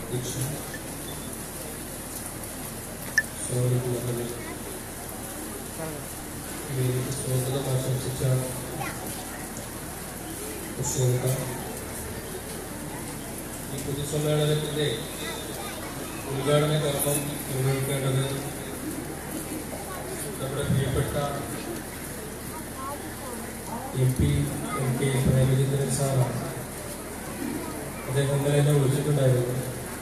ദീക്ഷ സ്വാഗതം വേദിക്ക് സ്വാഗതം ആശംസിച്ച കുശോക ഈ പൊതുസമ്മേളനത്തിന്റെ ഉദ്ഘാടന കർമ്മം നിർവഹിക്കേണ്ടത് നമ്മുടെ പ്രിയപ്പെട്ട M P M K Premachandran സാറാണ് അദ്ദേഹം ഇന്നലെ എന്നെ വിളിച്ചിട്ടുണ്ടായിരുന്നു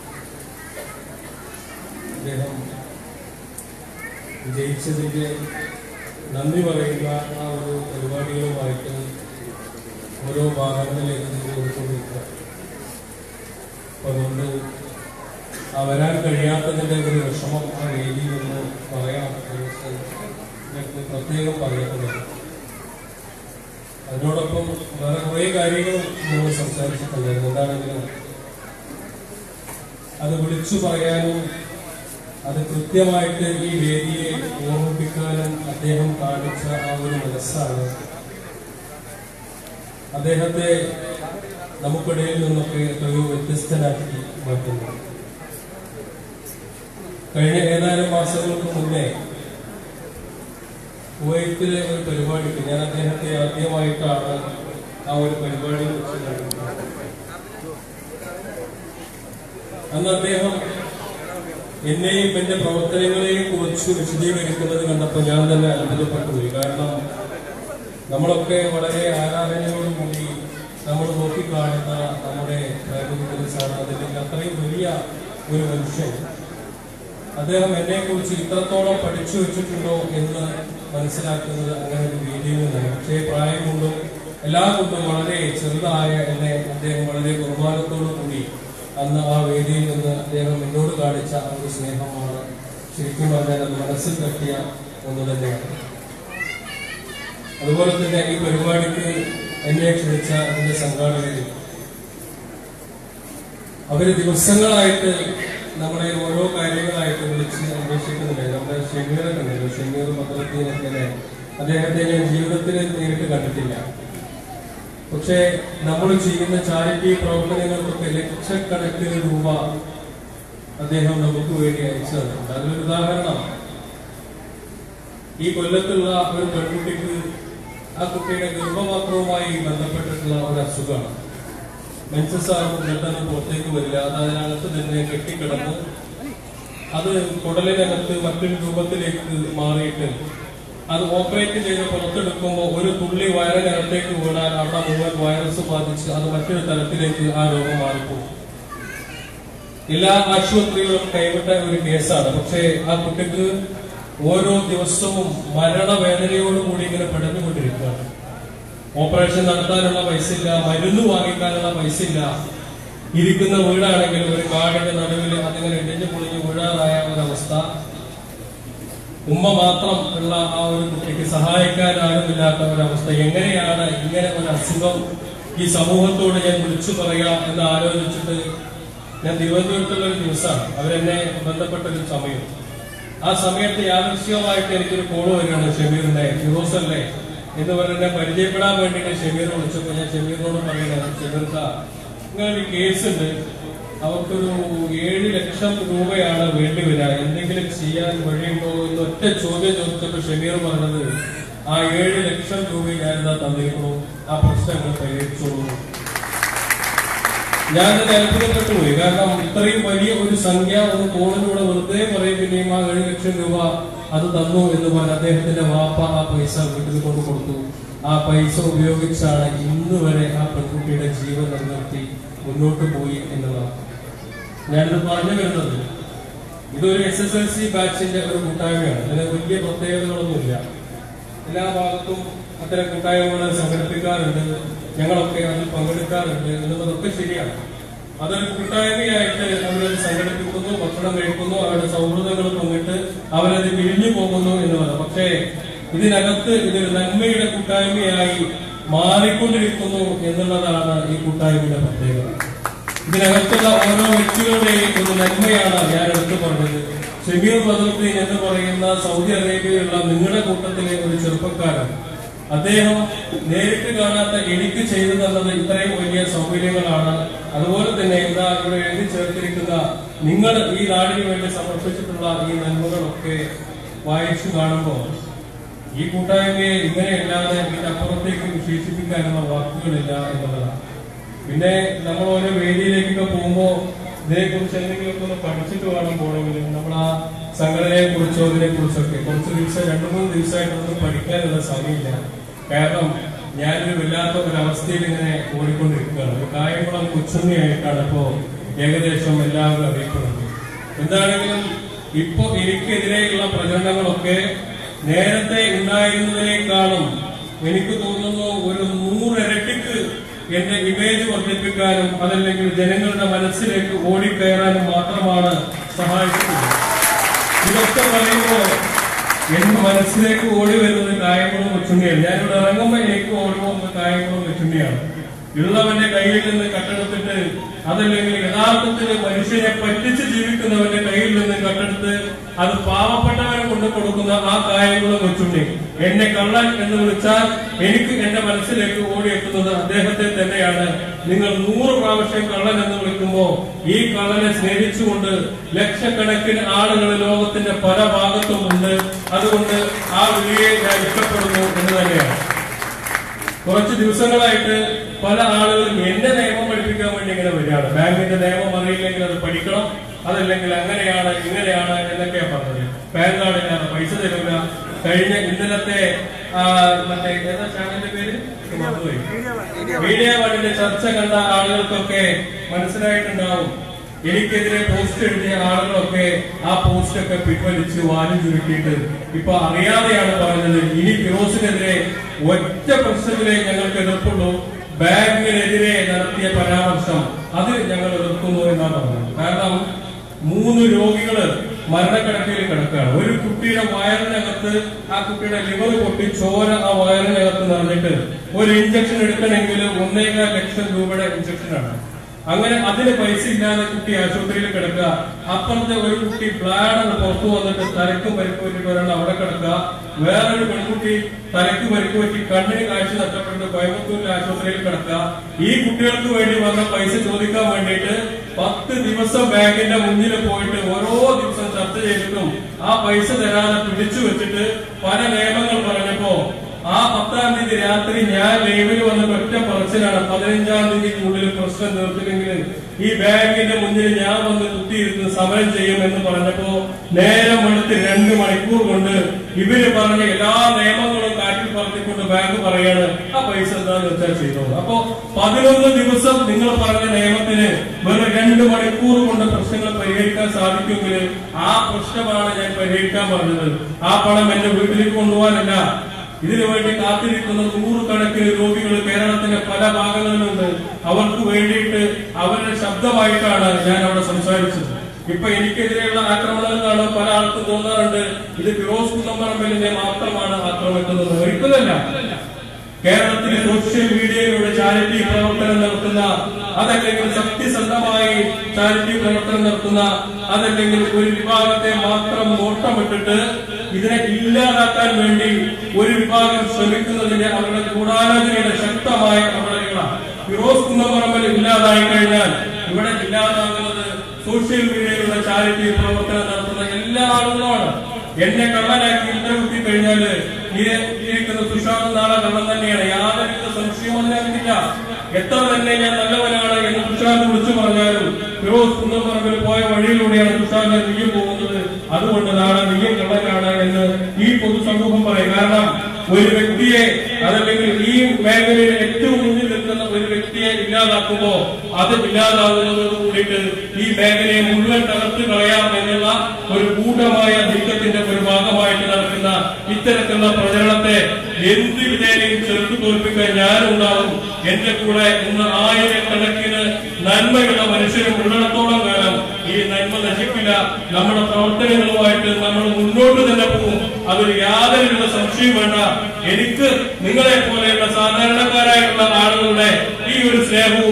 അദ്ദേഹം വിജയിച്ചതിന്റെ നന്ദി പറയുന്ന ആ ഒരു പരിപാടികളുമായിട്ട് ഓരോ ഭാഗങ്ങളിലേക്ക് നിങ്ങൾ കൊടുത്തുകൊണ്ടിരിക്കുക അപ്പൊ അതുകൊണ്ട് ആ വരാൻ കഴിയാത്തതിന്റെ ഒരു വിഷമം ആ വേദിയിൽ നിന്ന് പറയാം എന്ന് എനിക്ക് പ്രത്യേകം പറയപ്പെടുന്നു അതിനോടൊപ്പം വേറെ കുറേ കാര്യങ്ങളും നമ്മൾ സംസാരിച്ചിട്ടുണ്ടായിരുന്നു എന്താണെങ്കിലും അത് വിളിച്ചു പറയാനും അത് കൃത്യമായിട്ട് ഈ വേദിയെ ഓർമ്മിപ്പിക്കാനും അദ്ദേഹം കാണിച്ച ആ ഒരു മനസ്സാണ് അദ്ദേഹത്തെ നമുക്കിടയിൽ നിന്നൊക്കെ എത്രയോ വ്യത്യസ്തനാക്കി മാറ്റുന്നത് കഴിഞ്ഞ ഏതാനും മാസങ്ങൾക്ക് മുന്നേ കുവൈത്തിലെ ഒരു പരിപാടിക്ക് ഞാൻ അദ്ദേഹത്തെ ആദ്യമായിട്ടാണ് ആ ഒരു പരിപാടിയിൽ വെച്ച് കണ്ടത് അന്ന് അദ്ദേഹം എന്നെയും എന്റെ പ്രവർത്തനങ്ങളെയും കുറിച്ച് വിശദീകരിക്കുന്നത് കണ്ടപ്പോൾ ഞാൻ തന്നെ അത്ഭുതപ്പെട്ടു പോയി കാരണം നമ്മളൊക്കെ വളരെ ആരാധനയോടുകൂടി നമ്മൾ നോക്കിക്കാണുന്ന നമ്മുടെ പ്രേമചന്ദ്രൻ സാർ അതിന്റെ അത്രയും വലിയ ഒരു മനുഷ്യൻ അദ്ദേഹം എന്നെ കുറിച്ച് ഇത്രത്തോളം പഠിച്ചു വെച്ചിട്ടുണ്ടോ എന്ന് മനസ്സിലാക്കുന്നത് അങ്ങനെ ഒരു രീതിയിൽ നിന്നാണ് പക്ഷേ പ്രായം കൊണ്ടും എല്ലാം കൊണ്ടും വളരെ ചെറുതായ എന്നെ അദ്ദേഹം വളരെ ബഹുമാനത്തോടു കൂടി അന്ന് ആ വേദിയിൽ നിന്ന് അദ്ദേഹം എന്നോട് കാണിച്ച ആ ഒരു സ്നേഹമാണ് ശരിക്കും പറഞ്ഞാൽ അത് മനസ്സിൽ തട്ടിയ ഒന്ന് തന്നെയാണ് അതുപോലെ തന്നെ ഈ പരിപാടിക്ക് എന്നെ ക്ഷണിച്ച അതിന്റെ സംഘാടകരിൽ അവര് ദിവസങ്ങളായിട്ട് നമ്മളെ ഓരോ കാര്യങ്ങളായിട്ട് വിളിച്ച് അന്വേഷിക്കുന്നുണ്ട് നമ്മുടെ ഷെമീറൊക്കെ ഉണ്ടല്ലോ ഷെമീർ പത്രത്തിനൊക്കെ അദ്ദേഹത്തെ ഞാൻ ജീവിതത്തിൽ നേരിട്ട് കണ്ടിട്ടില്ല പക്ഷേ നമ്മൾ ചെയ്യുന്ന ചാരിറ്റി പ്രവർത്തനങ്ങൾക്കൊക്കെ ലക്ഷക്കണക്കിന് രൂപ അദ്ദേഹം നമുക്ക് വേണ്ടി അയച്ചു തന്നിട്ടുണ്ട് അതിലൊരു ഉദാഹരണം ഈ കൊല്ലത്തുള്ള ഒരു പെൺകുട്ടിക്ക് ആ കുട്ടിയുടെ ഗർഭപാത്രവുമായി ബന്ധപ്പെട്ടിട്ടുള്ള ഒരു അസുഖമാണ് മെൻസസ് ആകുമ്പോൾ പെട്ടെന്ന് പുറത്തേക്ക് വരില്ല അത് അതിനകത്ത് തന്നെ കെട്ടിക്കിടന്ന് അത് കുടലിനകത്ത് മറ്റൊരു രൂപത്തിലേക്ക് മാറിയിട്ട് അത് ഓപ്പറേറ്റ് ചെയ്ത് പുറത്തെടുക്കുമ്പോൾ ഒരു തുള്ളി വയറിനകത്തേക്ക് വീണാൽ അവിടെ മുഴുവൻ വൈറസ് ബാധിച്ച് അത് മറ്റൊരു തരത്തിലേക്ക് ആ രോഗം മാറിപ്പോകും എല്ലാ ആശുപത്രികളും കൈവിട്ട ഒരു കേസാണ് പക്ഷേ ആ കുട്ടിക്ക് ഓരോ ദിവസവും മരണവേദനയോടുകൂടി ഇങ്ങനെ പെടഞ്ഞുകൊണ്ടിരിക്കുകയാണ് ഓപ്പറേഷൻ നടത്താനുള്ള പൈസ ഇല്ല മരുന്ന് വാങ്ങിക്കാനുള്ള പൈസ ഇല്ല ഇരിക്കുന്ന വീടാണെങ്കിൽ ഒരു കാടിന്റെ നടുവിൽ അതിങ്ങനെ ഇടിഞ്ഞു പൊളിഞ്ഞു വീഴാറായ ഒരവസ്ഥ ഉമ്മ മാത്രം ഉള്ള ആ ഒരു കുട്ടിക്ക് സഹായിക്കാൻ ആരുമില്ലാത്ത ഒരവസ്ഥ എങ്ങനെയാണ് ഇങ്ങനെ ഒരു അസുഖം ഈ സമൂഹത്തോട് ഞാൻ വിളിച്ചു പറയാ എന്ന് ആലോചിച്ചിട്ട് ഞാൻ തിരുവനന്തപുരത്തുള്ള ഒരു ദിവസമാണ് അവരെന്നെ ബന്ധപ്പെട്ട ഒരു സമയം ആ സമയത്ത് യാദൃശ്യമായിട്ട് എനിക്കൊരു കോള് വരികയാണ് ഷമീറിന്റെ ഫിറോസ് അല്ലേ എന്ന് പറഞ്ഞ് എന്നെ പരിചയപ്പെടാൻ വേണ്ടിയിട്ട് ഷമീർ വിളിച്ചപ്പോൾ ഞാൻ ഷമീറിനോട് പറയുന്നത് ഷമീർക്ക ഇങ്ങനെ ഒരു കേസ് ഉണ്ട് അവർക്കൊരു ഏഴ് ലക്ഷം രൂപയാണ് വേണ്ടി വരിക എന്തെങ്കിലും ചെയ്യാൻ വഴിയുണ്ടോ എന്ന് ഒറ്റ ചോദ്യം ചോദിച്ചപ്പോൾ ഷമീർ പറഞ്ഞത് ആ ഏഴ് ലക്ഷം രൂപ ഞാനിതാ തന്നിരിക്കണു ആ പ്രശ്നങ്ങൾ പരിഹരിച്ചോളൂ ഞാൻ തന്നെ അത്ഭുതപ്പെട്ടു പോയി കാരണം ഇത്രയും വലിയ ഒരു സംഖ്യ ഒന്ന് ഫോണിലൂടെ വെറുതെ പറയും പിന്നെയും ആ ഏഴ് ലക്ഷം രൂപ അത് തന്നു എന്ന് പറഞ്ഞ് അദ്ദേഹത്തിന്റെ വാപ്പ ആ പൈസ വീട്ടിൽ കൊണ്ട് കൊടുത്തു ആ പൈസ ഉപയോഗിച്ചാണ് ഇന്ന് വരെ ആ പെൺകുട്ടിയുടെ ജീവൻ നിലനിർത്തി മുന്നോട്ട് പോയി എന്നതാണ് ഞാനിത് പറഞ്ഞു വരുന്നത് ഇതൊരു എസ് എസ് എൽ സി ബാച്ചിന്റെ ഒരു കൂട്ടായ്മയാണ് അതിന് വലിയ പ്രത്യേകതകളൊന്നുമില്ല എല്ലാ ഭാഗത്തും അത്തരം കൂട്ടായ്മകൾ സംഘടിപ്പിക്കാറുണ്ട് ഞങ്ങളൊക്കെ അതിൽ പങ്കെടുക്കാറുണ്ട് എന്നുള്ളതൊക്കെ ശരിയാണ് അതൊരു കൂട്ടായ്മയായിട്ട് അവരത് സംഘടിപ്പിക്കുന്നു ഭക്ഷണം കഴിക്കുന്നു അവരുടെ സൗഹൃദങ്ങൾ പങ്കിട്ട് അവരത് പിരിഞ്ഞു പോകുന്നു എന്നുള്ളത് പക്ഷേ ഇതിനകത്ത് ഇതൊരു നന്മയുടെ കൂട്ടായ്മയായി മാറിക്കൊണ്ടിരിക്കുന്നു എന്നുള്ളതാണ് ഈ കൂട്ടായ്മയുടെ പ്രത്യേകത ഇതിനകത്തുള്ള ഓരോ വ്യക്തികളുടെയും ഒരു നന്മയാണ് ഞാൻ എടുത്തു പറഞ്ഞത് ഷമീർ ബദറുദ്ദീൻ എന്ന് പറയുന്ന സൗദി അറേബ്യയിലുള്ള നിങ്ങളുടെ കൂട്ടത്തിലെ ഒരു ചെറുപ്പക്കാരൻ അദ്ദേഹം നേരിട്ട് കാണാത്ത എനിക്ക് ചെയ്തു തന്നത് ഇത്രയും വലിയ സൗകര്യങ്ങളാണ് അതുപോലെ തന്നെ ഇതാ ഇവിടെ എഴുതി ചേർത്തിരിക്കുന്ന നിങ്ങൾ ഈ നാടിന് വേണ്ടി സമർപ്പിച്ചിട്ടുള്ള ഈ നന്മകളൊക്കെ വായിച്ചു കാണുമ്പോൾ ഈ കൂട്ടായ്മയെ ഇങ്ങനെയല്ലാതെ ഇതിനപ്പുറത്തേക്ക് വിശേഷിപ്പിക്കാനുള്ള വാക്കുകളില്ല എന്നുള്ളതാണ് പിന്നെ നമ്മൾ ഓരോ വേദിയിലേക്കൊക്കെ പോകുമ്പോൾ ഇതിനെക്കുറിച്ച് എന്തെങ്കിലുമൊക്കെ ഒന്ന് പഠിച്ചിട്ട് വേണം പോകണമെങ്കിൽ നമ്മൾ ആ സംഘടനയെ കുറിച്ചോ ഇതിനെ കുറിച്ചൊക്കെ കുറച്ച് ദിവസം രണ്ടു മൂന്ന് ദിവസമായിട്ടൊന്നും പഠിക്കാനുള്ള സമയമില്ല കാരണം ഞാനൊരു വല്ലാത്ത ഒരു അവസ്ഥയിൽ ഇങ്ങനെ ഓടിക്കൊണ്ടിരിക്കുകയാണ് ഒരു കായംകുളം കൊച്ചുണ്ണിയായിട്ടാണ് ഇപ്പോ ഏകദേശം എല്ലാവരും അറിയപ്പെടുന്നത് എന്താണെങ്കിലും ഇപ്പൊ എനിക്കെതിരെയുള്ള പ്രചരണങ്ങളൊക്കെ നേരത്തെ ഉണ്ടായിരുന്നതിനേക്കാളും എനിക്ക് തോന്നുന്നു ഒരു നൂറിരട്ടിക്ക് എന്റെ ഇമേജ് വർദ്ധിപ്പിക്കാനും അതല്ലെങ്കിൽ ജനങ്ങളുടെ മനസ്സിലേക്ക് ഓടിക്കയറാനും മാത്രമാണ് സഹായിക്കുന്നത് ഇതൊക്കെ പറയുമ്പോൾ എന്റെ മനസ്സിലേക്ക് ഓടി വരുന്നത് കായംകുളം കൊച്ചുണ്ണിയാണ് ഞാനിവിടെ ഇറങ്ങുമ്പോൾ എനിക്ക് ഓടി പോകുന്നത് കായംകുളം കൊച്ചുണ്ണിയാണ് ഉള്ളവന്റെ കയ്യിൽ നിന്ന് കട്ടെടുത്തിട്ട് അതല്ലെങ്കിൽ യഥാർത്ഥത്തിൽ മനുഷ്യനെ പറ്റിച്ച് ജീവിക്കുന്നവന്റെ കയ്യിൽ നിന്ന് കട്ടെടുത്ത് അത് പാവപ്പെട്ടവനെ കൊണ്ട് കൊടുക്കുന്ന ആ കായംകുളം കൊച്ചുണ്ണി എന്നെ കള്ളൻ എന്ന് വിളിച്ചാൽ എനിക്ക് എന്റെ മനസ്സിലേക്ക് ഓടിയെത്തുന്നത് അദ്ദേഹത്തെ തന്നെയാണ് നിങ്ങൾ നൂറ് പ്രാവശ്യം കള്ളൻ എന്ന് വിളിക്കുമ്പോ ഈ കള്ളനെ സ്നേഹിച്ചുകൊണ്ട് ലക്ഷക്കണക്കിന് ആളുകൾ ലോകത്തിന്റെ പല ഭാഗത്തും ഉണ്ട് അതുകൊണ്ട് ആ വിളിയെ ഞാൻ ഇഷ്ടപ്പെടുന്നു എന്ന് തന്നെയാണ് കുറച്ച് ദിവസങ്ങളായിട്ട് പല ആളുകളും എന്റെ നിയമം പഠിപ്പിക്കാൻ വേണ്ടി ഇങ്ങനെ വരികയാണ് ബാങ്കിന്റെ നിയമം അറിയില്ലെങ്കിൽ അത് പഠിക്കണം അതല്ലെങ്കിൽ അങ്ങനെയാണ് ഇങ്ങനെയാണ് എന്നൊക്കെയാ പറഞ്ഞത് പാൻ കാർഡ് ഇല്ലാതെ പൈസ തരില്ല കഴിഞ്ഞ ഇന്നലത്തെ ആ, മറ്റേ ഏതാ ചാനലിന്റെ പേര് മറന്നുപോയി. മീഡിയ വണ്ണിന്റെ ചർച്ച കണ്ട ആളുകൾക്കൊക്കെ മനസ്സിലായിട്ടുണ്ടാവും എനിക്കെതിരെ പോസ്റ്റ് എഴുതിയ ആളുകളൊക്കെ ആ പോസ്റ്റ് ഒക്കെ പിൻവലിച്ച് വാലും ചുരുട്ടിയിട്ട് ഇപ്പൊ അറിയാതെയാണ് പറഞ്ഞത് ഇനി ഫിറോസിനെതിരെ ഒറ്റ പ്രശ്നത്തിലേ ഞങ്ങൾക്ക് എതിർപ്പുള്ളൂ ബാങ്കിനെതിരെ നടത്തിയ പരാമർശം അത് ഞങ്ങൾ എതിർക്കുന്നു എന്നാണ് പറഞ്ഞത് കാരണം മൂന്ന് രോഗികള് മരണക്കിടക്കയിൽ കിടക്കുകയാണ് ഒരു കുട്ടിയുടെ വയറിനകത്ത് ആ കുട്ടിയുടെ ലിവർ പൊട്ടി ചോര ആ വയറിനകത്ത് നിറഞ്ഞിട്ട് ഒരു ഇഞ്ചക്ഷൻ എടുക്കണമെങ്കിൽ ഒന്നേകാൽ ലക്ഷം രൂപയുടെ ഇഞ്ചക്ഷനാണ് അങ്ങനെ അതിന് പൈസ ഇല്ലാതെ കുട്ടി ആശുപത്രിയിൽ കിടക്കുക അപ്പുറത്തെ ഒരു കുട്ടി ബ്ലാഡർ പുറത്തു വന്നിട്ട് തലക്ക് പരിക്ക് പറ്റിട്ട് ഒരാൾ അവിടെ കിടക്കുക വേറൊരു പെൺകുട്ടി തലക്ക് പരിക്ക് പറ്റി കണ്ണിന് കാഴ്ച നഷ്ടപ്പെട്ട് കോയമ്പത്തൂരിൽ ആശുപത്രിയിൽ കിടക്കുക ഈ കുട്ടികൾക്ക് വേണ്ടി വന്ന പൈസ ചോദിക്കാൻ വേണ്ടിയിട്ട് പത്ത് ദിവസം ബാങ്കിന്റെ മുന്നിൽ പോയിട്ട് ഓരോ ദിവസം ചർച്ച ചെയ്തിട്ടും ആ പൈസ തരാതെ പിടിച്ചു വെച്ചിട്ട് പല നിയമങ്ങൾ പറഞ്ഞപ്പോ ആ പത്താം തീയതി രാത്രി ഞാൻ ലൈവിൽ വന്ന ഒറ്റ പറച്ചിലാണ് പതിനഞ്ചാം തീയതിക്കുള്ളിൽ പ്രശ്നം തീർത്തില്ലെങ്കിൽ ഈ ബാങ്കിന്റെ മുന്നിൽ ഞാൻ വന്ന് കുത്തിയിരുന്ന് സമരം ചെയ്യും എന്ന് പറഞ്ഞപ്പോ നേരം വെളുത്ത് രണ്ട് മണിക്കൂർ കൊണ്ട് ഇവര് പറഞ്ഞ എല്ലാ നിയമങ്ങളും കാറ്റിൽ പറത്തിക്കൊണ്ട് ബാങ്ക് പറയാണ് ആ പൈസ എന്താന്ന് വെച്ചാൽ ചെയ്തോളൂ അപ്പോ പതിനൊന്ന് ദിവസം നിങ്ങൾ പറഞ്ഞ നിയമത്തിന് വെറും രണ്ട് മണിക്കൂർ കൊണ്ട് പ്രശ്നങ്ങൾ പരിഹരിക്കാൻ സാധിക്കുമെങ്കിൽ ആ പ്രശ്നമാണ് ഞാൻ പരിഹരിക്കാൻ പറഞ്ഞത് ആ പണം എന്റെ വീട്ടിലേക്ക് കൊണ്ടുപോകാനല്ല ഇതിനു വേണ്ടി കാത്തിരിക്കുന്ന നൂറുകണക്കിന് രോഗികൾ കേരളത്തിന്റെ പല ഭാഗങ്ങളിലുണ്ട് അവർക്ക് വേണ്ടിയിട്ട് അവരുടെ ശബ്ദമായിട്ടാണ് ഞാൻ അവിടെ സംസാരിച്ചത് ഇപ്പൊ എനിക്കെതിരെയുള്ള ആക്രമണങ്ങൾ കാണാൻ പല ആൾക്കും തോന്നാറുണ്ട് ഇത് ഫിറോസ് കുന്നമ്പറമ്പലിനെ മാത്രമാണ് ആക്രമിക്കുന്നത് ഒരിക്കലല്ല കേരളത്തിലെ സോഷ്യൽ മീഡിയയിലൂടെ ചാരിറ്റി പ്രവർത്തനം നടത്തുന്ന അതല്ലെങ്കിൽ സത്യസന്ധമായി ചാരിറ്റി പ്രവർത്തനം നടത്തുന്ന അതല്ലെങ്കിൽ ഒരു വിഭാഗത്തെ മാത്രം നോട്ടമിട്ടിട്ട് ഇതിനെ ഇല്ലാതാക്കാൻ വേണ്ടി ഒരു വിഭാഗം ശ്രമിക്കുന്നതിന്റെ അവരുടെ ഗൂഢാലോചനയുടെ ശക്തമായ പ്രവണതകളാണ് ഫിറോസ് കുന്നപ്പറമ്പൽ ഇല്ലാതായി കഴിഞ്ഞാൽ ഇവിടെ ഇല്ലാതാകുന്നത് സോഷ്യൽ മീഡിയയിലൂടെ ചാരിറ്റി പ്രവർത്തനം നടത്തുന്ന എല്ലാ ആളുകളുമാണ് എന്നെ കള്ളനാക്കി ഉത്തരവിട്ടി കഴിഞ്ഞാല് ഈ ഇരിക്കുന്ന തുഷാർ നാളെ കള്ളൻ തന്നെയാണ് യാതൊരു സംശയവും അതിനകത്തില്ല എത്ര തന്നെ ഞാൻ നല്ലവനാണ് എന്ന് തുഷാറിനെ വിളിച്ചു പറഞ്ഞാലും ഫിറോസ് കുന്നപ്പറമ്പിൽ പോയ വഴിയിലൂടെയാണ് തുഷാറിനെ നീയും പോകുന്നത് അതുകൊണ്ട് നാളെ നീയും കള്ളനാണ് എന്ന് ഈ പൊതുസമൂഹം പറയും കാരണം ഒരു വ്യക്തിയെ അതല്ലെങ്കിൽ ഈ മേഖലയിൽ ഏറ്റവും മുന്നിൽ നിൽക്കുന്ന ഒരു വ്യക്തിയെ ഇല്ലാതാക്കുമ്പോ അത് ഇല്ലാതാകുന്നതോട് കൂടിയിട്ട് ഈ മേഖലയെ മുഴുവൻ തകർത്ത് കളയാം എന്നുള്ള ഒരു ഗൂഢമായ നീക്കത്തിന്റെ ഒരു ഭാഗമായിട്ട് നടക്കുന്ന ഇത്തരത്തിലുള്ള പ്രചരണത്തെ എന്ത് വിധേനയും ചെറുത്തു തോൽപ്പിക്കാൻ ഞാനുണ്ടാവും എന്റെ കൂടെ ഇന്ന് ആയിരക്കണക്കിന് നന്മയുള്ള മനുഷ്യരും ഉള്ളിടത്തോളം കാലം ഈ നന്മ നശിക്കില്ല നമ്മുടെ പ്രവർത്തനങ്ങളുമായിട്ട് നമ്മൾ മുന്നോട്ട് തന്നെ പോകും അതിൽ യാതൊരുവിധ സംശയവും വേണ്ട എനിക്ക് നിങ്ങളെ പോലെയുള്ള സാധാരണക്കാരായിട്ടുള്ള ആളുകളുടെ ഈ ഒരു സ്നേഹവും ഈ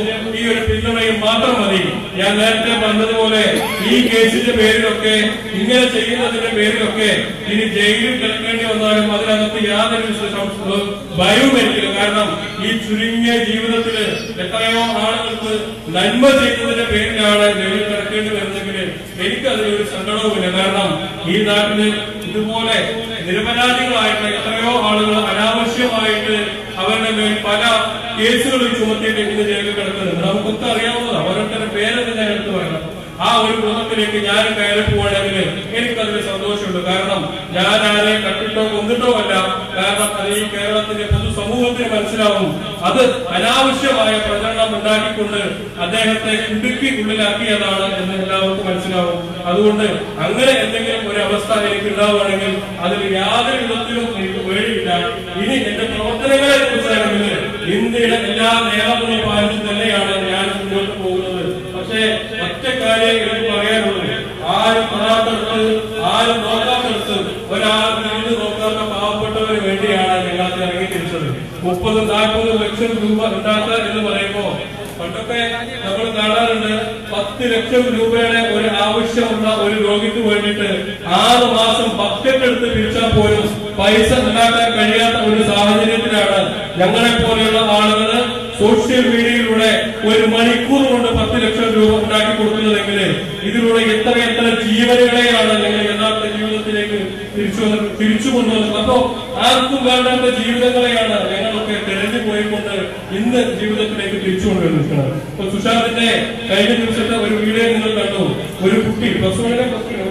ഒരു പിന്തുണയും മാത്രം മതി ഞാൻ നേരത്തെ പറഞ്ഞതുപോലെ ഈ കേസിന്റെ പേരിലൊക്കെ ഇങ്ങനെ ചെയ്യുന്നതിന്റെ പേരിലൊക്കെ ഇനി ജയിലിൽ കിടക്കേണ്ടി വന്നാലും അതിനകത്ത് യാതൊരു സംശ- ഭയവും എനിക്കില്ല കാരണം ഈ ചുരുങ്ങിയ ജീവിതത്തിൽ എത്രയോ ആളുകൾക്ക് നന്മ ചെയ്യുന്നതിന്റെ പേരിലാണ് ജയിലിൽ കിടക്കേണ്ടി വരുന്നെങ്കിൽ എനിക്കതിലൊരു സങ്കടവുമില്ല കാരണം ഈ നാട്ടില് ഇതുപോലെ നിരപരാധികളായിട്ട് എത്രയോ ആളുകൾ അനാവശ്യമായിട്ട് അവരുടെ മേൽ പല കേസുകളും ചുമത്തിയിട്ട് ഇന്ന് ജയിലിൽ കിടക്കുന്നുണ്ട് നമുക്കൊക്കെ അറിയാവുന്നതാണ് ഓരോരുത്തരുടെ പേര് തന്നെ എടുത്ത് പറയണം ആ ഒരു ഗുണത്തിലേക്ക് ഞാൻ കയറി പോവുകയാണെങ്കിൽ എനിക്കതിൽ സന്തോഷമുണ്ട് കാരണം ഞാൻ ആരെ കട്ടിട്ടോ കൊന്നിട്ടോ അല്ല കാരണം അത് ഈ കേരളത്തിന്റെ പൊതുസമൂഹത്തിന് മനസ്സിലാവും അത് അനാവശ്യമായ പ്രചരണം ഉണ്ടാക്കിക്കൊണ്ട് അദ്ദേഹത്തെ കുടുക്കി ഉള്ളിലാക്കിയതാണ് എന്ന് എല്ലാവർക്കും മനസ്സിലാവും അതുകൊണ്ട് അങ്ങനെ എന്തെങ്കിലും ഒരു അവസ്ഥ എനിക്ക് ഉണ്ടാവുകയാണെങ്കിൽ അതിൽ യാതൊരു വിധത്തിലും എനിക്ക് പേടിയില്ല ഇനി എന്റെ പ്രവർത്തനങ്ങളെ കുറിച്ചാണെങ്കിൽ ഇന്ത്യയുടെ എല്ലാ നിയമങ്ങളും പാലിച്ച് തന്നെയാണ് ഞാൻ മുന്നോട്ട് പോകുന്നത് പക്ഷേ ഒറ്റ കാര്യം എനിക്ക് പറയാനുള്ളൂ ആരും തൊടാത്തടുത്ത് ആരും നോക്കാത്തടുത്ത് ഒരാൾ വീട് നോക്കാത്ത പാവപ്പെട്ടവന് വേണ്ടിയാണ് ഞങ്ങൾക്ക് ഇറങ്ങി തിരിച്ചത് മുപ്പതും നാൽപ്പതും ലക്ഷം രൂപ ഉണ്ടാക്കുക എന്ന് പറയുമ്പോ പണ്ടൊക്കെ നമ്മൾ കാണാറുണ്ട് പത്ത് ലക്ഷം രൂപയുടെ ഒരു ആവശ്യമുള്ള ഒരു രോഗിക്ക് വേണ്ടിയിട്ട് ആറ് മാസം ബക്കറ്റ് എടുത്ത് പിരിച്ചാൽ പോലും പൈസ ഉണ്ടാക്കാൻ കഴിയാത്ത ഒരു സാഹചര്യത്തിലാണ് ഞങ്ങളെ പോലെയുള്ള ആളുകൾ സോഷ്യൽ മീഡിയയിലൂടെ ഒരു മണിക്കൂർ കൊണ്ട് പത്ത് ലക്ഷം രൂപ ഉണ്ടാക്കി കൊടുക്കുന്നതെങ്കിൽ ഇതിലൂടെ എത്ര എത്ര ജീവനുകളെയാണ് ഞങ്ങൾ യഥാർത്ഥ ജീവിതത്തിലേക്ക് തിരിച്ചു വന്ന് തിരിച്ചു കൊണ്ടുവന്നത് അപ്പോ ആർക്കും വേണ്ടാത്ത ജീവിതങ്ങളെയാണ് ഞങ്ങളൊക്കെ തെരഞ്ഞു പോയിക്കൊണ്ട് ഇന്ന് ജീവിതത്തിലേക്ക് തിരിച്ചു കൊണ്ടുവന്നിരിക്കുന്നത് ഇപ്പൊ സുശാന്തിന്റെ കഴിഞ്ഞ ദിവസത്തെ ഒരു വീഡിയോ നിങ്ങൾ കണ്ടു ഒരു കുട്ടി പ്ലസ് വണ്ണിനെ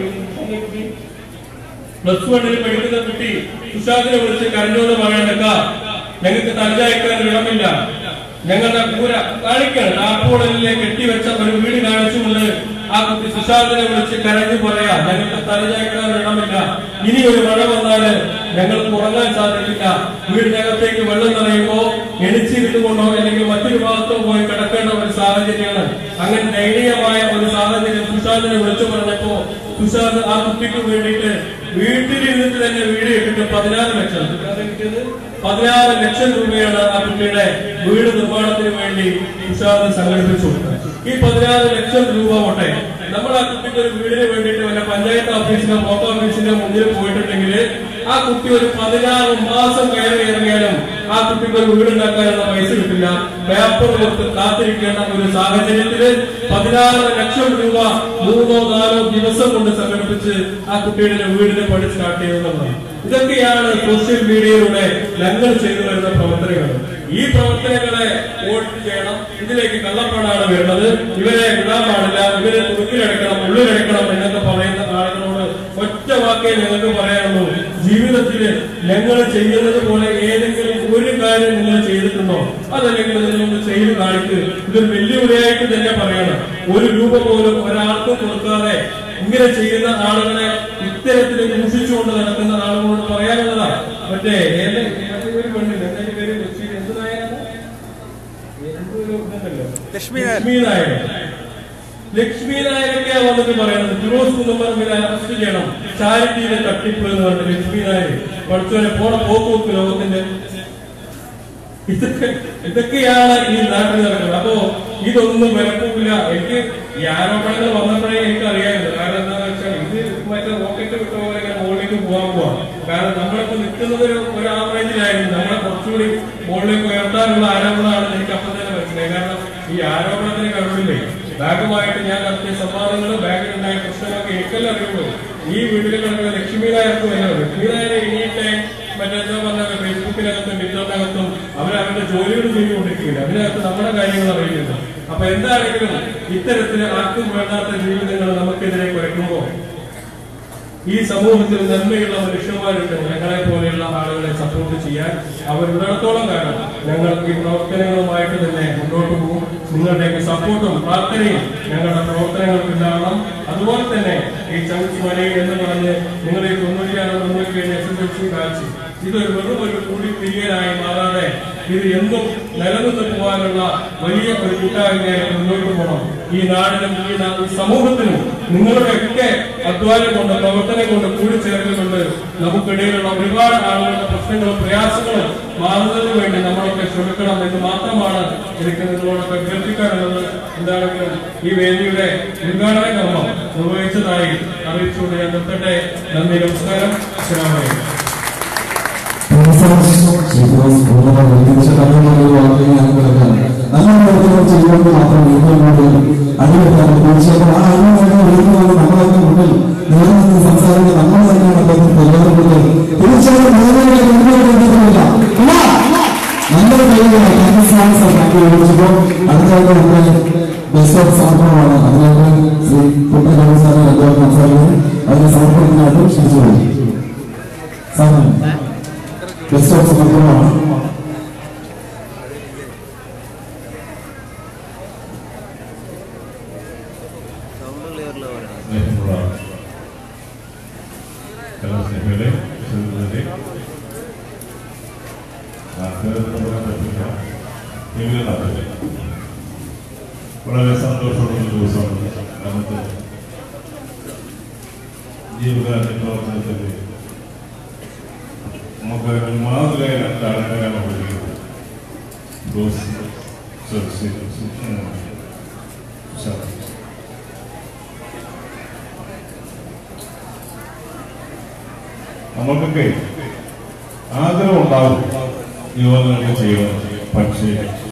പ്ലസ് വണ്ണിൽ പഠിക്കുന്ന കുട്ടി സുശാന്തിനെ വിളിച്ച് കരഞ്ഞോന്ന് പറയണക്ക ഞങ്ങൾക്ക് തലചായ്ക്കാൻ ഇടമില്ല ഞങ്ങളുടെ കൂര കാണിക്കണം ടാപ്പോളിലെ കെട്ടിവെച്ച ഒരു വീട് കാണിച്ചുകൊണ്ട് ആ കുട്ടി സുശാന്തിനെ വിളിച്ച് കരഞ്ഞു പറയാ ഞങ്ങൾക്ക് തലചായ്ക്കാൻ ഇടമില്ല ഇനി ഒരു മഴ വന്നാല് ഞങ്ങൾക്ക് ഉറങ്ങാൻ സാധിക്കില്ല വീടിനകത്തേക്ക് വെള്ളം നിറയുമ്പോ എണിച്ചിരുന്നുകൊണ്ടോ അല്ലെങ്കിൽ മറ്റൊരു ഭാഗത്തോ പോയി കിടക്കേണ്ട ഒരു സാഹചര്യമാണ് അങ്ങനെ ദയനീയമായ ഒരു സാഹചര്യം സുശാന്തിനെ വിളിച്ചു പറഞ്ഞപ്പോ സുശാന്ത് ആ കുട്ടിക്ക് വേണ്ടിയിട്ട് വീട്ടിലിരുന്നിട്ട് തന്നെ വീട് ഇട്ടിട്ട് പതിനാറ് ലക്ഷം സുശാന്ത് കിട്ടിയത് പതിനാറ് ലക്ഷം രൂപയാണ് ആ കുട്ടിയുടെ വീട് നിർമ്മാണത്തിന് വേണ്ടി സുശാന്ത് സംഘടിപ്പിച്ചു കൊടുത്തത് ഈ പതിനാറ് ലക്ഷം രൂപ പോട്ടെ നമ്മൾ ആ കുട്ടിക്ക് ഒരു വീടിന് വേണ്ടിയിട്ട് വല്ല പഞ്ചായത്ത് ഓഫീസിലോ പോസ്റ്റ് ഓഫീസിന്റെ മുന്നിൽ പോയിട്ടുണ്ടെങ്കിൽ ആ കുട്ടി ഒരു പതിനാറ് മാസം കയറി ഇറങ്ങിയാലും ആ കുട്ടിക്ക് ഒരു വീടുണ്ടാക്കാനുള്ള പൈസ കിട്ടില്ല പേപ്പർ കൊടുത്ത് കാത്തിരിക്കേണ്ട ഒരു സാഹചര്യത്തില് പതിനാറ് ലക്ഷം രൂപ മൂന്നോ നാലോ ദിവസം കൊണ്ട് സംഘടിപ്പിച്ച് ആ കുട്ടിയുടെ വീടിന് പണി സ്റ്റാർട്ട് ചെയ്യുന്നതാണ് ഇതൊക്കെയാണ് സോഷ്യൽ മീഡിയയിലൂടെ ഞങ്ങൾ ചെയ്തു വരുന്ന പ്രവർത്തനങ്ങൾ ഈ പ്രവർത്തനങ്ങളെ വോട്ട് ചെയ്യണം ഇതിലേക്ക് കള്ളപ്പണമാണ് വരുന്നത് ഇവരെ വിടാൻ പാടില്ല ഇവരെ തുറക്കിലടക്കണം ഉള്ളിലടക്കണം എന്നൊക്കെ പറയുന്ന ആളുകളോട് ഒറ്റ വാക്കേ ഞങ്ങൾക്ക് പറയാനുള്ളൂ ജീവിതത്തിൽ ഞങ്ങൾ ചെയ്യുന്നത് പോലെ ഏതെങ്കിലും ഒരു കാര്യം നിങ്ങൾ ചെയ്തിട്ടുണ്ടോ അതല്ലെങ്കിൽ നിങ്ങൾ ചെയ്ത് കാണിക്ക് ഇതൊരു വെല്ലുവിളിയായിട്ട് തന്നെ പറയണം ഒരു രൂപ പോലും ഒരാൾക്കും കൊടുക്കാതെ ഇങ്ങനെ ചെയ്യുന്ന ആളുകളെ ഇത്തരത്തിൽ ദൂഷിച്ചുകൊണ്ട് നടക്കുന്ന ആളുകളോട് പറയാനുള്ളതാണ് മറ്റേ ഏത് മറ്റേ ഒരു പെണ്ണില്ല എന്താ പേര് കൊച്ചിയിൽ എന്ത് നായരാണ് എന്തൊരു ഇതുണ്ടല്ലോ ലക്ഷ്മി നായർ. ലക്ഷ്മി നായർ ലക്ഷ്മി നായരൊക്കെയാ വന്നിട്ട് പറയുന്നത് ഫിറോസ് കുന്നമ്മർമിനെ അറസ്റ്റ് ചെയ്യണം ചാരിറ്റിയിലെ തട്ടിപ്പ് എന്ന് പറഞ്ഞ ലക്ഷ്മി നായർ പഠിച്ചവരെ പോണ പോക്ക് ലോകത്തിന്റെ ഇതൊക്കെ ഇതൊക്കെയാണ് ഈ നാട്ടിൽ നടക്കുന്നത് അപ്പോ ഇതൊന്നും വിലപ്പോവില്ല എനിക്ക് ഈ ആരോപണങ്ങൾ വന്നപ്പോഴേ എനിക്ക് അറിയാമായിരുന്നു കാരണം എന്താണെന്ന് വെച്ചാൽ ഇത് മറ്റേ റോക്കറ്റ് വിട്ട പോലെ ഇങ്ങനെ മുകളിലേക്ക് പോകാൻ പോവാം കാരണം നമ്മളിപ്പോ നിൽക്കുന്നത് ഒരു ഒരു ആവറേജിലായിരുന്നു നമ്മളെ കുറച്ചുകൂടി മുകളിലേക്ക് ഉയർത്താനുള്ള ആരോപണമാണെന്ന് എനിക്ക് അപ്പം തന്നെ മനസ്സിലായി കാരണം ഈ ആരോപണത്തിന് കഴിവില്ലേ ബാഗുമായിട്ട് ഞാൻ നടത്തിയ സംവാദങ്ങളും ബാഗിലുണ്ടായ പ്രശ്നങ്ങളൊക്കെ എനിക്കല്ലേ അറിയുള്ളൂ ഈ വീട്ടിൽ കിടക്കുന്ന ലക്ഷ്മി നായർക്കും അല്ല ലക്ഷ്മി നായരെ ഇനിയിട്ടെ മറ്റെന്താ പറഞ്ഞ ഫേസ്ബുക്കിനകത്തും ട്വിറ്ററിനകത്തും അവർ അവരുടെ ജോലികൾ ചെയ്തുകൊണ്ടിരിക്കുകയില്ല അതിനകത്ത് നമ്മുടെ കാര്യങ്ങൾ അറിയില്ല അപ്പൊ എന്താണെങ്കിലും ഇത്തരത്തിൽ ആർക്കും വേണ്ടാത്ത ജീവിതങ്ങൾ നമുക്കെതിരെ കുരയ്ക്കുമ്പോൾ ഈ സമൂഹത്തിൽ നന്മയുള്ള മനുഷ്യന്മാരുണ്ട് ഞങ്ങളെ പോലെയുള്ള ആളുകളെ സപ്പോർട്ട് ചെയ്യാൻ അവരുള്ളിടത്തോളം കാലം ഞങ്ങൾ ഈ പ്രവർത്തനങ്ങളുമായിട്ട് തന്നെ മുന്നോട്ട് പോകും നിങ്ങളുടെയൊക്കെ സപ്പോർട്ടും പ്രാർത്ഥനയും ഞങ്ങളുടെ പ്രവർത്തനങ്ങൾക്ക് ഉണ്ടാവണം അതുപോലെ തന്നെ ഈ ചവിട്ടി മലയിൽ എന്ന് പറഞ്ഞ് നിങ്ങൾ ഈ തൊണ്ണൂറ്റിയാറ് തൊണ്ണൂറ്റി ഏഴ് S S L C batch ഇതൊരു വെറും ഒരു കൂടി പിരിയനായി മാറാതെ ഇത് എന്നും നിലനിന്ന് പോകാനുള്ള വലിയ ഒരു കൂട്ടായ്മയായി മുന്നോട്ട് പോകണം ഈ നാടിനും ഈ നാ- ഈ സമൂഹത്തിനും നിങ്ങളുടെയൊക്കെ അധ്വാനം കൊണ്ട് പ്രവർത്തനം കൊണ്ട് കൂടിച്ചേർന്നുകൊണ്ട് നമുക്കിടയിലുള്ള ഒരുപാട് ആളുകളുടെ പ്രശ്നങ്ങളും പ്രയാസങ്ങളും മാറുന്നതിന് വേണ്ടി നമ്മളൊക്കെ ശ്രമിക്കണം എന്ന് മാത്രമാണ് എനിക്ക് നിങ്ങളോടൊക്കെ അഭ്യർത്ഥിക്കാനുള്ളത് എന്താണെങ്കിലും ഈ വേദിയുടെ ഉദ്ഘാടന കർമ്മം നിർവഹിച്ചതായി അറിയിച്ചുകൊണ്ട് ഞാൻ നിർത്തട്ടെ നന്ദി നമസ്കാരം അസ്സലാമലൈക്കും നല്ല പ്രവർത്തനം ചെയ്യുന്നത് മാത്രം ഏറ്റവും കൂടുതൽ അറിവെത്താൻ തീർച്ചയായിട്ടും ആ അറിവ് വരുന്നത് നമ്മളൊക്കെ മുന്നിൽ നിലനിന്ന് സംസാരിക്കുന്ന നമ്മൾ തന്നെയാണ് അദ്ദേഹത്തിന് പ്രചോദനപ്പെടുന്നത് തീർച്ചയായിട്ടും മേഖലകളെ കൊണ്ടുവരേണ്ടതില്ല നല്ലൊരു കഴിവാണ് ക്യാമ്പസ് സാങ്കേതിക വിളിച്ചപ്പോൾ അടുത്തായിട്ട് നമ്മുടെ ബെസ്റ്റ് ഓഫ് സമർപ്പണമാണ് അതിനായിട്ട് ശ്രീ കുട്ടി സാറിനെ അദ്ദേഹം സംസാരിക്കുന്നത് അതിന്റെ സമർപ്പണത്തിനായിട്ട് ക്ഷണിച്ചു പോകും സാറിന് ബെസ്റ്റ് ഓഫ് സമർപ്പണമാണ് സൗണ്ട് ക്ലിയറിൽ പറയണം സ്നേഹമുള്ള കലാസ്നേഹികളെ സുഹൃത്തുക്കളെ നാട്ടുകാരെന്ന് പറയാൻ പറ്റില്ല എങ്കിലും നാട്ടിലെ വളരെ സന്തോഷമുള്ള ഒരു ദിവസമാണ് നമുക്ക് ജീവിതകാല പ്രവർത്തനത്തിൽ നമുക്ക് ഒരു മാതൃകയായ രണ്ടാളുകളാണ് പഠിക്കുന്നത് റോസ് സുരക്ഷ സുശാന്ത് നമുക്കൊക്കെ ആഗ്രഹം ഉണ്ടാവും യുവജനങ്ങൾ ചെയ്യണം പക്ഷേ